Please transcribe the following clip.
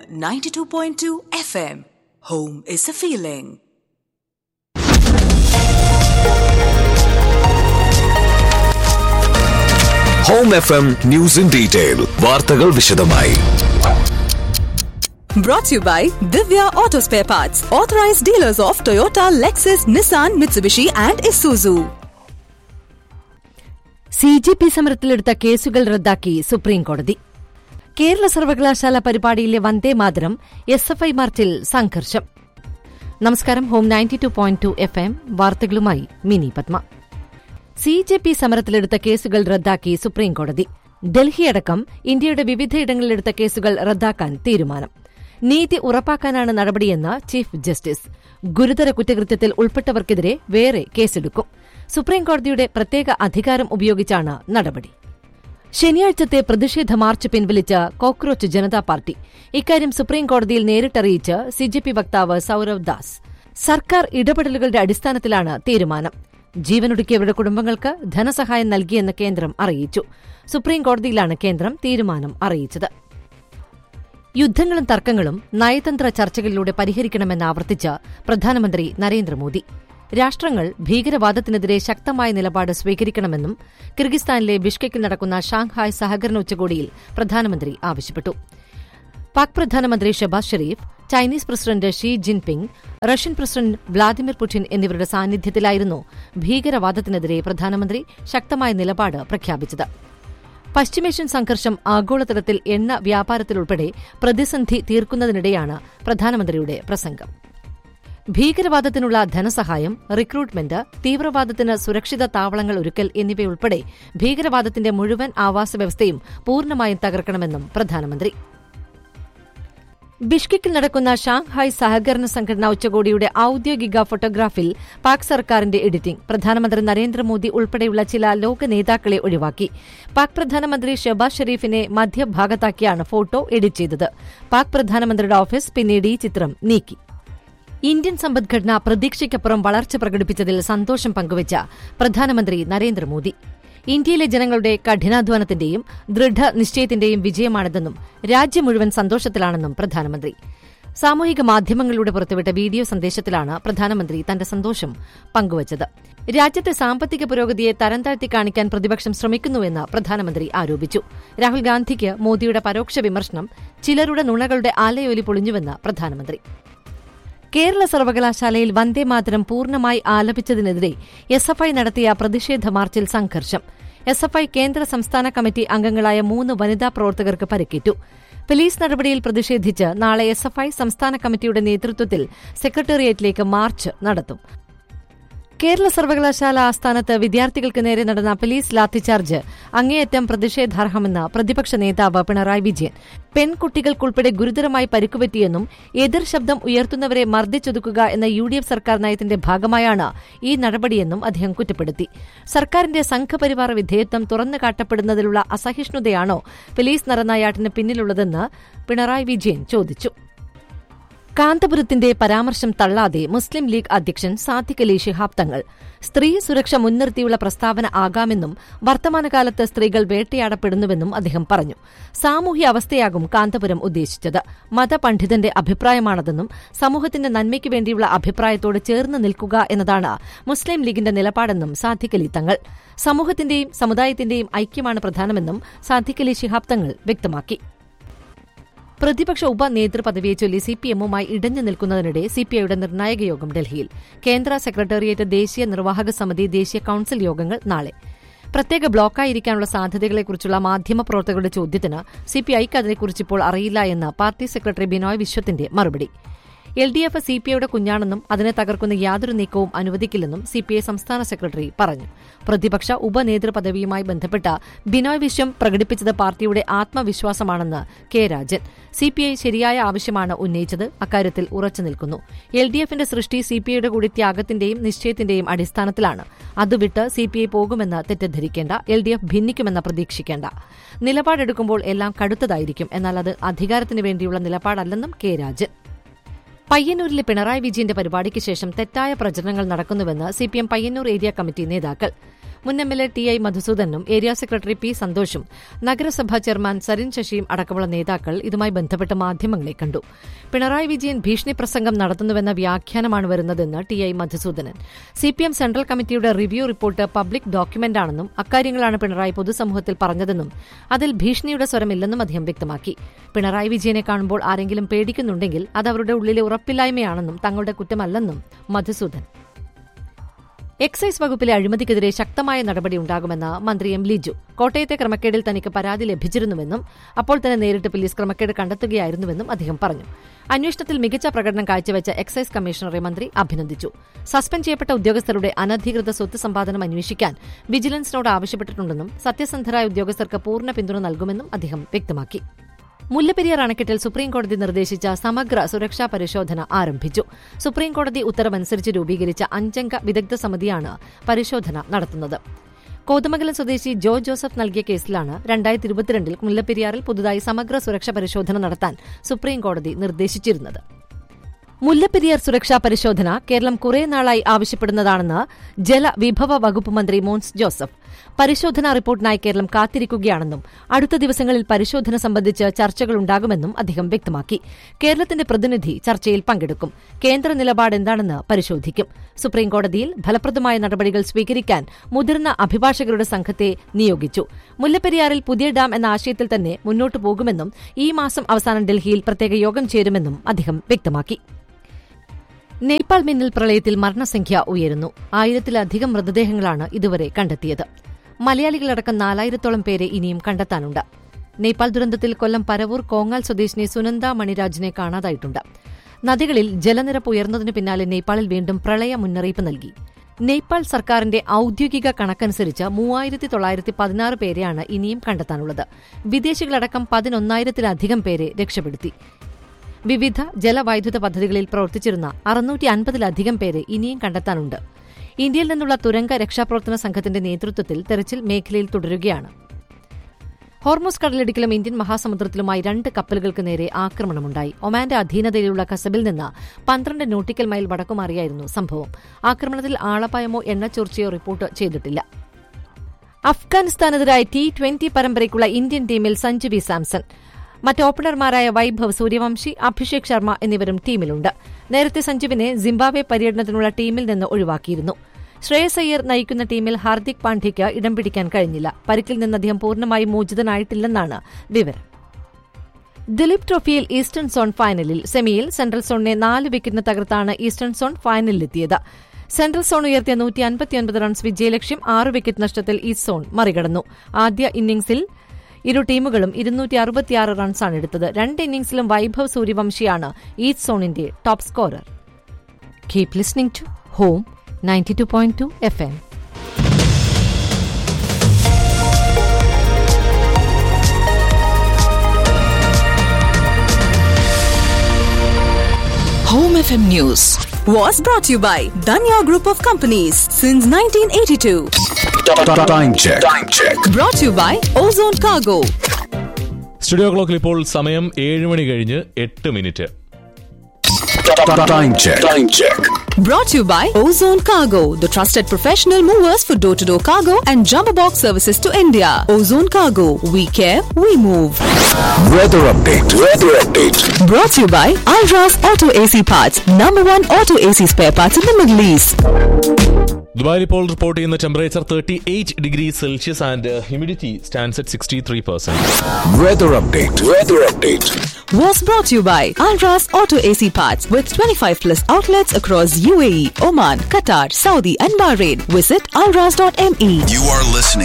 92.2 FM. Home is a feeling. Home F M news in detail വാർത്തകൾ വിശദമായി Brought to you by Divya Auto Spare Parts, authorized dealers of Toyota, Lexus, Nissan, Mitsubishi, and Isuzu. C G P സമരത്തിലെടുത്ത കേസുകൾ റദ്ദാക്കി supreme കോടതി കേരള സർവകലാശാല പരിപാടിയിലെ Vande Mataram S F I മാർച്ചിൽ സംഘർഷം നമസ്കാരം Home ninety two point two FM എം വാർത്തകളുമായി Mini Padma C J P സമരത്തിലെടുത്ത കേസുകൾ റദ്ദാക്കി സുപ്രീം കോടതി ഡൽഹിയടക്കം ഇന്ത്യയുടെ വിവിധയിടങ്ങളിലെടുത്ത കേസുകൾ റദ്ദാക്കാൻ തീരുമാനം നീതി ഉറപ്പാക്കാനാണ് നടപടിയെന്ന് ചീഫ് ജസ്റ്റിസ് ഗുരുതര കുറ്റകൃത്യത്തിൽ ഉൾപ്പെട്ടവർക്കെതിരെ വേറെ കേസെടുക്കും സുപ്രീംകോടതിയുടെ പ്രത്യേക അധികാരം ഉപയോഗിച്ചാണ് നടപടി ശനിയാഴ്ചത്തെ പ്രതിഷേധ മാർച്ച് പിൻവലിച്ച കോക്രോച്ച് ജനതാ പാർട്ടി ഇക്കാര്യം സുപ്രീംകോടതിയിൽ നേരിട്ടറിയിച്ച് സിജെപി വക്താവ് സൌരവ് ദാസ് സർക്കാർ ഇടപെടലുകളുടെ അടിസ്ഥാനത്തിലാണ് തീരുമാനം ജീവനൊടുക്കിയവരുടെ കുടുംബങ്ങൾക്ക് ധനസഹായം നൽകിയെന്ന് കേന്ദ്രം അറിയിച്ചു സുപ്രീംകോടതിയിലാണ് കേന്ദ്രം തീരുമാനം അറിയിച്ചത് യുദ്ധങ്ങളും തർക്കങ്ങളും നയതന്ത്ര ചർച്ചകളിലൂടെ പരിഹരിക്കണമെന്ന് ആവർത്തിച്ച് പ്രധാനമന്ത്രി നരേന്ദ്രമോദി രാഷ്ട്രങ്ങൾ ഭീകരവാദത്തിനെതിരെ ശക്തമായ നിലപാട് സ്വീകരിക്കണമെന്നും കിർഗിസ്ഥാനിലെ ബിഷ്കെക്കിൽ നടക്കുന്ന ഷാങ്ഹായ് സഹകരണ ഉച്ചകോടിയിൽ പ്രധാനമന്ത്രി ആവശ്യപ്പെട്ടു പാക് പ്രധാനമന്ത്രി Shehbaz Sharif Chinese president Xi Jinping Russian president Vladimir Putin എന്നിവരുടെ സാന്നിധ്യത്തിലായിരുന്നു ഭീകരവാദത്തിനെതിരെ പ്രധാനമന്ത്രി ശക്തമായ നിലപാട് പ്രഖ്യാപിച്ചത് പശ്ചിമേഷ്യൻ സംഘർഷം ആഗോളതലത്തിൽ എണ്ണ വ്യാപാരത്തിലുൾപ്പെടെ പ്രതിസന്ധി തീർക്കുന്നതിനിടെയാണ് പ്രധാനമന്ത്രിയുടെ പ്രസംഗം ഭീകരവാദത്തിനുള്ള ധനസഹായം റിക്രൂട്ട്മെന്റ് തീവ്രവാദത്തിന് സുരക്ഷിത താവളങ്ങൾ ഒരുക്കൽ എന്നിവയുൾപ്പെടെ ഭീകരവാദത്തിന്റെ മുഴുവൻ ആവാസ വ്യവസ്ഥയും പൂർണ്ണമായും തകർക്കണമെന്നും പ്രധാനമന്ത്രി ബിഷ്കെക്കിൽ നടക്കുന്ന ഷാങ്ഹായ് സഹകരണ സംഘടനാ ഉച്ചകോടിയുടെ ഔദ്യോഗിക ഫോട്ടോഗ്രാഫിൽ പാക് സർക്കാരിന്റെ എഡിറ്റിംഗ് പ്രധാനമന്ത്രി നരേന്ദ്രമോദി ഉൾപ്പെടെയുള്ള ചില ലോക നേതാക്കളെ ഒഴിവാക്കി പാക് പ്രധാനമന്ത്രി ഷെബാസ് ഷെരീഫിനെ മധ്യഭാഗത്താക്കിയാണ് ഫോട്ടോ എഡിറ്റ് ചെയ്തത് പാക് പ്രധാനമന്ത്രിയുടെ ഓഫീസ് പിന്നീട് ഈ ചിത്രം നീക്കി ഇന്ത്യൻ സമ്പദ്ഘടന പ്രതീക്ഷയ്ക്കപ്പുറം വളർച്ച പ്രകടിപ്പിച്ചതിൽ സന്തോഷം പങ്കുവച്ച പ്രധാനമന്ത്രി നരേന്ദ്രമോദി ഇന്ത്യയിലെ ജനങ്ങളുടെ കഠിനാധ്വാനത്തിന്റെയും ദൃഢനിശ്ചയത്തിന്റെയും വിജയമാണിതെന്നും രാജ്യം മുഴുവൻ സന്തോഷത്തിലാണെന്നും പ്രധാനമന്ത്രി സാമൂഹിക മാധ്യമങ്ങളിലൂടെ പുറത്തുവിട്ട വീഡിയോ സന്ദേശത്തിലാണ് പ്രധാനമന്ത്രി തന്റെ സന്തോഷം പങ്കുവച്ചത് രാജ്യത്തെ സാമ്പത്തിക പുരോഗതിയെ തരംതാഴ്ത്തി കാണിക്കാൻ പ്രതിപക്ഷം ശ്രമിക്കുന്നുവെന്ന് പ്രധാനമന്ത്രി ആരോപിച്ചു രാഹുൽ ഗാന്ധിക്ക് മോദിയുടെ പരോക്ഷ വിമർശനം ചിലരുടെ നുണകളുടെ ആലയൊലി പൊളിഞ്ഞുവെന്ന് പ്രധാനമന്ത്രി കേരള സർവകലാശാലയിൽ വന്ദേമാതരം പൂർണ്ണമായി ആലപിച്ചതിനെതിരെ എസ് എഫ് ഐ നടത്തിയ പ്രതിഷേധ മാർച്ചിൽ സംഘർഷം എസ് എഫ് ഐ കേന്ദ്ര സംസ്ഥാന കമ്മിറ്റി അംഗങ്ങളായ മൂന്ന് വനിതാ പ്രവർത്തകർക്ക് പരിക്കേറ്റു പോലീസ് നടപടിയിൽ പ്രതിഷേധിച്ച് നാളെ എസ് എഫ് ഐ സംസ്ഥാന കമ്മിറ്റിയുടെ നേതൃത്വത്തിൽ സെക്രട്ടേറിയറ്റിലേക്ക് മാർച്ച് നടത്തും കേരള സർവകലാശാല ആസ്ഥാനത്ത് വിദ്യാർത്ഥികൾക്ക് നേരെ നടന്ന പോലീസ് ലാത്തിചാർജ് അങ്ങേയറ്റം പ്രതിഷേധാർഹമെന്ന് പ്രതിപക്ഷ നേതാവ് പിണറായി വിജയൻ പെൺകുട്ടികൾക്കുൾപ്പെടെ ഗുരുതരമായി പരിക്കുപറ്റിയെന്നും എതിർ ശബ്ദം ഉയർത്തുന്നവരെ മർദ്ദിച്ചൊതുക്കുക എന്ന യു ഡി എഫ് സർക്കാർ നയത്തിന്റെ ഭാഗമായാണ് ഈ നടപടിയെന്നും അദ്ദേഹം കുറ്റപ്പെടുത്തി സർക്കാരിന്റെ സംഘപരിവാർ വിധേയത്വം തുറന്നു കാട്ടപ്പെടുന്നതിലുള്ള അസഹിഷ്ണുതയാണോ പോലീസ് നരനായാട്ടിന് പിന്നിലുള്ളതെന്ന് പിണറായി വിജയൻ ചോദിച്ചു കാന്തപുരത്തിന്റെ പരാമർശം തള്ളാതെ മുസ്ലിം ലീഗ് അധ്യക്ഷൻ സാദിഖ് അലി ശിഹാബ് തങ്ങൾ സ്ത്രീ സുരക്ഷ മുൻനിർത്തിയുള്ള പ്രസ്താവന ആകാമെന്നും വർത്തമാനകാലത്ത് സ്ത്രീകൾ വേട്ടയാടപ്പെടുന്നുവെന്നും അദ്ദേഹം പറഞ്ഞു സാമൂഹ്യ അവസ്ഥയാകും കാന്തപുരം ഉദ്ദേശിച്ചത് മതപണ്ഡിതന്റെ അഭിപ്രായമാണതെന്നും സമൂഹത്തിന്റെ നന്മയ്ക്ക് വേണ്ടിയുള്ള അഭിപ്രായത്തോട് ചേർന്ന് നിൽക്കുക എന്നതാണ് മുസ്ലിം ലീഗിന്റെ നിലപാടെന്നും സാദിഖ് അലി തങ്ങൾ സമൂഹത്തിന്റെയും സമുദായത്തിന്റെയും ഐക്യമാണ് പ്രധാനമെന്നും സാദിഖ് അലി ശിഹാബ് തങ്ങൾ വ്യക്തമാക്കി പ്രതിപക്ഷ ഉപനേതൃപദവിയെ ചൊല്ലി സിപിഎമ്മുമായി ഇടഞ്ഞു നിൽക്കുന്നതിനിടെ സിപിഐയുടെ നിർണായക യോഗം ഡൽഹിയിൽ കേന്ദ്ര സെക്രട്ടേറിയറ്റ് ദേശീയ നിർവാഹക സമിതി ദേശീയ കൌൺസിൽ യോഗങ്ങൾ നാളെ പ്രത്യേക ബ്ലോക്കായിരിക്കാനുള്ള സാധ്യതകളെക്കുറിച്ചുള്ള മാധ്യമപ്രവർത്തകരുടെ ചോദ്യത്തിന് സിപിഐക്ക് അതിനെക്കുറിച്ച് ഇപ്പോൾ അറിയില്ല എന്ന് പാർട്ടി സെക്രട്ടറി ബിനോയ് വിശ്വത്തിന്റെ മറുപടി എൽ ഡി എഫ് സിപിഐയുടെ കുഞ്ഞാണെന്നും അതിനെ തകർക്കുന്ന യാതൊരു നീക്കവും അനുവദിക്കില്ലെന്നും സിപിഐ സംസ്ഥാന സെക്രട്ടറി പറഞ്ഞു പ്രതിപക്ഷ ഉപനേതൃപദവിയുമായി ബന്ധപ്പെട്ട ബിനോയ് വിശ്വം പ്രകടിപ്പിച്ചത് പാർട്ടിയുടെ ആത്മവിശ്വാസമാണെന്ന് കെ രാജൻ സിപിഐ ശരിയായ ആവശ്യമാണ് ഉന്നയിച്ചത് അക്കാര്യത്തിൽ ഉറച്ചു നിൽക്കുന്നു എൽ ഡി എഫിന്റെ സൃഷ്ടി സിപിഐയുടെ കൂടി ത്യാഗത്തിന്റെയും നിശ്ചയത്തിന്റെയും അടിസ്ഥാനത്തിലാണ് അതുവിട്ട് സിപിഐ പോകുമെന്ന് തെറ്റിദ്ധരിക്കേണ്ട എൽ ഡി എഫ് ഭിന്നിക്കുമെന്ന് പ്രതീക്ഷിക്കേണ്ട നിലപാടെടുക്കുമ്പോൾ എല്ലാം കടുത്തതായിരിക്കും എന്നാൽ അത് അധികാരത്തിന് വേണ്ടിയുള്ള നിലപാടല്ലെന്നും കെ രാജൻ പയ്യന്നൂരിലെ പിണറായി വിജയന്റെ പരിപാടിക്ക് ശേഷം തെറ്റായ പ്രചരണങ്ങൾ നടക്കുന്നുവെന്ന് സിപിഎം പയ്യന്നൂർ ഏരിയ കമ്മിറ്റി നേതാക്കൾ മുൻ M L A T I മധുസൂദനും ഏരിയ സെക്രട്ടറി പി സന്തോഷും നഗരസഭാ ചെയർമാൻ സരിൻ ശശിയും അടക്കമുള്ള നേതാക്കൾ ഇതുമായി ബന്ധപ്പെട്ട മാധ്യമങ്ങളെ കണ്ടു പിണറായി വിജയൻ ഭീഷണി പ്രസംഗം നടത്തുന്നുവെന്ന വ്യാഖ്യാനമാണ് വരുന്നതെന്ന് T I Madhusoodanan CPM central കമ്മിറ്റിയുടെ റിവ്യൂ റിപ്പോർട്ട് പബ്ലിക് ഡോക്യുമെന്റാണെന്നും അക്കാര്യങ്ങളാണ് പിണറായി പൊതുസമൂഹത്തിൽ പറഞ്ഞതെന്നും അതിൽ ഭീഷണിയുടെ സ്വരമില്ലെന്നും അദ്ദേഹം വ്യക്തമാക്കി പിണറായി വിജയനെ കാണുമ്പോൾ ആരെങ്കിലും പേടിക്കുന്നുണ്ടെങ്കിൽ അത് അവരുടെ ഉള്ളിലെ ഉറപ്പില്ലായ്മയാണെന്നും തങ്ങളുടെ കുറ്റമല്ലെന്നും മധുസൂദൻ എക്സൈസ് വകുപ്പിലെ അഴിമതിക്കെതിരെ ശക്തമായ നടപടി ഉണ്ടാകുമെന്ന് മന്ത്രി എം ലിജു കോട്ടയത്തെ ക്രമക്കേടിൽ തനിക്ക് പരാതി ലഭിച്ചിരുന്നുവെന്നും അപ്പോൾ തന്നെ നേരിട്ട് പോലീസ് ക്രമക്കേട് കണ്ടെത്തുകയായിരുന്നുവെന്നും അദ്ദേഹം പറഞ്ഞു അന്വേഷണത്തിൽ മികച്ച പ്രകടനം കാഴ്ചവെച്ച എക്സൈസ് കമ്മീഷണറെ മന്ത്രി അഭിനന്ദിച്ചു സസ്പെൻഡ് ചെയ്യപ്പെട്ട ഉദ്യോഗസ്ഥരുടെ അനധികൃത സ്വത്ത് സമ്പാദനം അന്വേഷിക്കാൻ വിജിലൻസിനോട് ആവശ്യപ്പെട്ടിട്ടുണ്ടെന്നും സത്യസന്ധരായ ഉദ്യോഗസ്ഥർക്ക് പൂർണ്ണ പിന്തുണ നൽകുമെന്നും അദ്ദേഹം വ്യക്തമാക്കി മുല്ലപ്പെരിയാർ അണക്കെട്ടിൽ സുപ്രീംകോടതി നിർദ്ദേശിച്ച സമഗ്ര സുരക്ഷാ പരിശോധന ആരംഭിച്ചു സുപ്രീംകോടതി ഉത്തരവനുസരിച്ച് രൂപീകരിച്ച അഞ്ചംഗ വിദഗ്ധ സമിതിയാണ് പരിശോധന നടത്തുന്നത് കോതമംഗലം സ്വദേശി ജോ ജോസഫ് നൽകിയ കേസിലാണ് രണ്ടായിരത്തി ഇരുപത്തിരണ്ടിൽ മുല്ലപ്പെരിയാറിൽ പുതുതായി സമഗ്ര സുരക്ഷാ പരിശോധന നടത്താൻ സുപ്രീംകോടതി നിർദ്ദേശിച്ചിരുന്നത് മുല്ലപ്പെരിയാർ സുരക്ഷാ പരിശോധന കേരളം കുറെ നാളായി ആവശ്യപ്പെടുന്നതാണെന്ന് ജലവിഭവ വകുപ്പ് മന്ത്രി മോൻസ് ജോസഫ് പരിശോധനാ റിപ്പോർട്ടിനായി കേരളം കാത്തിരിക്കുകയാണെന്നും അടുത്ത ദിവസങ്ങളിൽ പരിശോധന സംബന്ധിച്ച് ചർച്ചകളുണ്ടാകുമെന്നും അദ്ദേഹം വ്യക്തമാക്കി കേരളത്തിന്റെ പ്രതിനിധി ചർച്ചയിൽ പങ്കെടുക്കും കേന്ദ്ര നിലപാട് എന്താണെന്ന് പരിശോധിക്കും സുപ്രീംകോടതിയിൽ ഫലപ്രദമായ നടപടികൾ സ്വീകരിക്കാൻ മുതിർന്ന അഭിഭാഷകരുടെ സംഘത്തെ നിയോഗിച്ചു മുല്ലപ്പെരിയാറിൽ പുതിയ ഡാം എന്ന ആശയത്തിൽ തന്നെ മുന്നോട്ടു പോകുമെന്നും ഈ മാസം അവസാനം ഡൽഹിയിൽ പ്രത്യേക യോഗം ചേരുമെന്നും അദ്ദേഹം വ്യക്തമാക്കി നേപ്പാൾ മിന്നൽ പ്രളയത്തിൽ മരണസംഖ്യ ഉയരുന്നു ആയിരത്തിലധികം മൃതദേഹങ്ങളാണ് ഇതുവരെ കണ്ടെത്തിയത് മലയാളികളടക്കം നാലായിരത്തോളം പേരെ ഇനിയും കണ്ടെത്താനുണ്ട് നേപ്പാൾ ദുരന്തത്തിൽ കൊല്ലം പരവൂർ കോങ്ങാൽ സ്വദേശിനി സുനന്ദ മണിരാജിനെ കാണാതായിട്ടുണ്ട് നദികളിൽ ജലനിരപ്പ് ഉയർന്നതിനു പിന്നാലെ നേപ്പാളിൽ വീണ്ടും പ്രളയ മുന്നറിയിപ്പ് നൽകി നേപ്പാൾ സർക്കാരിന്റെ ഔദ്യോഗിക കണക്കനുസരിച്ച് മൂവായിരത്തി തൊള്ളായിരത്തി പതിനാറ് പേരെയാണ് ഇനിയും കണ്ടെത്താനുള്ളത് വിദേശികളടക്കം പതിനൊന്നായിരത്തിലധികം പേരെ രക്ഷപ്പെടുത്തി വിവിധ ജലവൈദ്യുത പദ്ധതികളിൽ പ്രവർത്തിച്ചിരുന്ന അറുന്നൂറ്റി അൻപതിലധികം പേരെ ഇനിയും കണ്ടെത്താനുണ്ട് ഇന്ത്യയിൽ നിന്നുള്ള തുരങ്ക രക്ഷാപ്രവർത്തന സംഘത്തിന്റെ നേതൃത്വത്തിൽ തെരച്ചിൽ മേഖലയിൽ തുടരുകയാണ് ഹോർമോസ് കടലിടുക്കിലും ഇന്ത്യൻ മഹാസമുദ്രത്തിലുമായി രണ്ട് കപ്പലുകൾക്ക് നേരെ ആക്രമണമുണ്ടായി ഒമാന്റെ അധീനതയിലുള്ള കസബിൽ നിന്ന് പന്ത്രണ്ട് നോട്ടിക്കൽ മൈൽ വടക്കുമാറിയായിരുന്നു സംഭവം ആക്രമണത്തിൽ ആളപായമോ എണ്ണച്ചോർച്ചയോ റിപ്പോർട്ട് ചെയ്തിട്ടില്ല അഫ്ഗാനിസ്ഥാനെതിരായ ടി ട്വന്റി പരമ്പരയ്ക്കുള്ള ഇന്ത്യൻ ടീമിൽ സഞ്ജു വി സാംസൺ മറ്റ് ഓപ്പണർമാരായ വൈഭവ് സൂര്യവംശി അഭിഷേക് ശർമ്മ എന്നിവരും ടീമിലുണ്ട് നേരത്തെ സഞ്ജുവിനെ സിംബാബ്വെ പര്യടനത്തിനുള്ള ടീമിൽ നിന്ന് ഒഴിവാക്കിയിരുന്നു ശ്രേയസ് അയ്യർ നയിക്കുന്ന ടീമിൽ ഹാർദിക് പാണ്ഡ്യയ്ക്ക് ഇടം പിടിക്കാൻ കഴിഞ്ഞില്ല പരിക്കിൽ നിന്ന് അദ്ദേഹം പൂർണ്ണമായും മോചിതനായിട്ടില്ലെന്നാണ് വിവരം ദിലീപ് ട്രോഫിയിൽ ഈസ്റ്റേൺ സോൺ ഫൈനലിൽ സെമിയിൽ സെൻട്രൽ സോണിനെ നാല് വിക്കറ്റിന് തകർത്താണ് ഈസ്റ്റേൺ സോൺ ഫൈനലിലെത്തിയത് സെൻട്രൽ സോൺ ഉയർത്തിയ നൂറ്റി അൻപത്തിയൊൻപത് റൺസ് വിജയലക്ഷ്യം ആറ് വിക്കറ്റ് നഷ്ടത്തിൽ ഈസ്റ്റ് സോൺ മറികടന്നു ആദ്യ ഇന്നിംഗ്സിൽ ഇരു ടീമുകളും ഇരുന്നൂറ്റി അറുപത്തിയാറ് റൺസാണ് എടുത്തത് രണ്ട് ഇന്നിംഗ്സിലും വൈഭവ് സൂര്യവംശിയാണ് ഈസ്റ്റ് സോണിന്റെ top scorer keep listening to Home ninety two point two FM എം Home FM News was brought to you by Danya Group of Companies since 1982. Time check. Time check. Brought to you by Ozone Cargo. Studio ക്ലോക്കിൽ ഇപ്പോൾ സമയം ഏഴ് മണി കഴിഞ്ഞ് എട്ട് minute Time check. Time check. Brought to you by Ozone Cargo, the trusted professional movers for door to door cargo and jumbo box services to India. Ozone Cargo, we care, we move. Weather update. Weather update. Brought to you by Alras Auto AC Parts, number one auto AC spare parts in the Middle East. ദുബായിൽ ഇപ്പോൾ report ചെയ്യുന്ന temperature thirty eight degree Celsius and humidity stands at sixty three percent Weather update. Weather update. Was brought to you by Alras Auto AC Parts with 25 plus outlets across UAE, Oman, Qatar, Saudi, and Bahrain. Visit alras.me. You are listening.